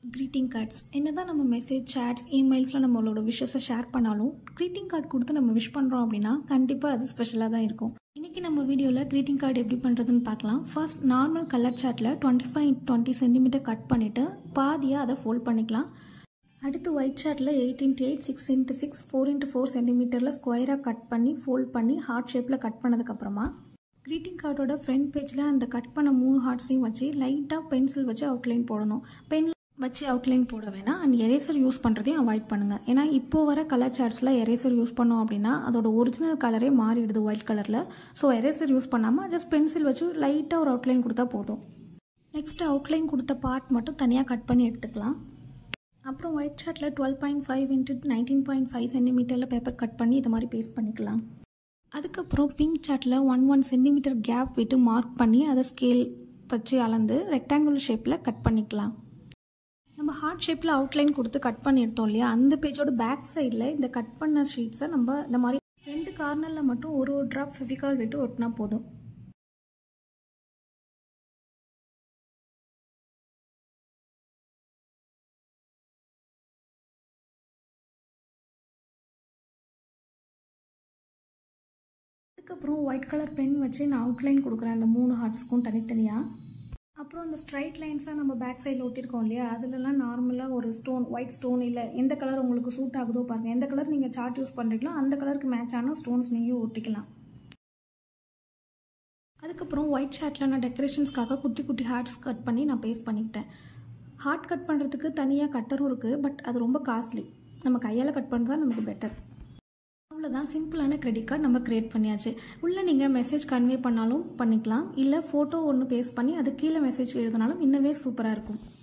greeting cards என்ன தான் நம்ம மெசேஜ் சேட்ஸ் இமெயில்ஸில் நம்மளோட விஷஸை ஷேர் பண்ணாலும் க்ரீட்டிங் கார்டு கொடுத்து நம்ம விஷ் பண்ணுறோம் அப்படின்னா கண்டிப்பாக அது ஸ்பெஷலாக தான் இருக்கும் இன்றைக்கி நம்ம வீடியோவில் க்ரீட்டிங் கார்டு எப்படி பண்ணுறதுன்னு பார்க்கலாம் ஃபர்ஸ்ட் நார்மல் கலர் சார்ட்டில் twenty five twenty centimetre cut பண்ணிவிட்டு பாதியாக அதை ஃபோல்ட் பண்ணிக்கலாம் அடுத்து ஒயிட் ஷார்ட்டில் eight into eight six into six four into four சென்டிமீட்டரில் ஸ்கொயராக கட் பண்ணி ஃபோல்ட் பண்ணி ஹார்ட் ஷேப்பில் கட் பண்ணதுக்கப்புறமா க்ரீட்டிங் கார்டோட ஃப்ரண்ட் பேஜில் அந்த கட் பண்ண மூணு ஹார்ட்ஸையும் வச்சு லைட்டாக பென்சில் வச்சு அவுட்லைன் போடணும் பென் வச்சு அவுட்லைன் போட வேணாம் அண்ட் எரேசர் யூஸ் பண்ணுறதையும் அவாய்ட் பண்ணுங்கள் ஏன்னா இப்போ வர கலர் சார்ட்ஸில் எரேசர் யூஸ் பண்ணோம் அப்படின்னா அதோட ஒரிஜினல் கலரே மாறிடுது ஒயிட் கலரில் ஸோ எரேசர் யூஸ் பண்ணாமல் ஜஸ்ட் பென்சில் வச்சு லைட்டாக ஒரு அவுட்லைன் கொடுத்தா போதும் நெக்ஸ்ட் அவுட்லைன் கொடுத்த பார்ட் மட்டும் தனியாக கட் பண்ணி எடுத்துக்கலாம் அப்புறம் ஒயிட் ஷார்ட்டில் twelve point five into nineteen point five சென்டிமீட்டரில் பேப்பர் கட் பண்ணி இது மாதிரி பேஸ்ட் பண்ணிக்கலாம் அதுக்கப்புறம் பிங்க் சார்ட்டில் ஒன் ஒன் சென்டிமீட்டர் கேப் விட்டு மார்க் பண்ணி அதை ஸ்கேல் வச்சு அளந்து ரெக்டாங்கிள் ஷேப்பில் கட் பண்ணிக்கலாம் நம்ம ஹார்ட் ஷேப்பில் அவுட்லைன் கொடுத்து கட் பண்ணி எடுத்தோம் இல்லையா அந்த பேஜோட பேக் சைடில் இந்த கட் பண்ண ஷீட்ஸை நம்ம இந்த மாதிரி ரெண்டு கார்னரில் மட்டும் ஒரு ஒரு ட்ராப் ஃபெவிகால் விட்டு ஒட்டினா போதும் அதுக்கப்புறம் ஒயிட் கலர் பென் வச்சு நான் அவுட்லைன் கொடுக்குறேன் அந்த மூணு ஹார்ட்ஸ்க்கும் தனித்தனியாக அப்புறம் அந்த ஸ்ட்ரைட் லைன்ஸாக நம்ம பேக் சைடில் ஒட்டியிருக்கோம் இல்லையா அதுலலாம் நார்மலாக ஒரு ஸ்டோன் ஒயிட் ஸ்டோன் இல்லை எந்த கலர் உங்களுக்கு சூட் ஆகுதோ பாருங்கள் எந்த கலர் நீங்கள் சார்ட் யூஸ் பண்ணுறீங்களோ அந்த கலருக்கு மேட்ச் ஆன ஸ்டோன்ஸ் நீங்கள் ஒட்டிக்கலாம் அதுக்கப்புறம் ஒயிட் ஷார்ட்டில் நான் டெக்கரேஷன்ஸ்க்காக குட்டி குட்டி ஹார்ட்ஸ் கட் பண்ணி நான் பேஸ்ட் பண்ணிக்கிட்டேன் ஹார்ட் கட் பண்ணுறதுக்கு தனியாக கட்டரும் இருக்குது பட் அது ரொம்ப காஸ்ட்லி நம்ம கையால் கட் பண்ணுறது தான் நமக்கு பெட்டர் அவ்வளோதான் சிம்பிளான கிரெடிட் கார்டு நம்ம க்ரியேட் பண்ணியாச்சு உள்ளே நீங்கள் மெசேஜ் கன்வே பண்ணாலும் பண்ணிக்கலாம் இல்லை ஃபோட்டோ ஒன்று பேஸ்ட் பண்ணி அது கீழே மெசேஜ் எழுதினாலும் இன்னவே சூப்பராக இருக்கும்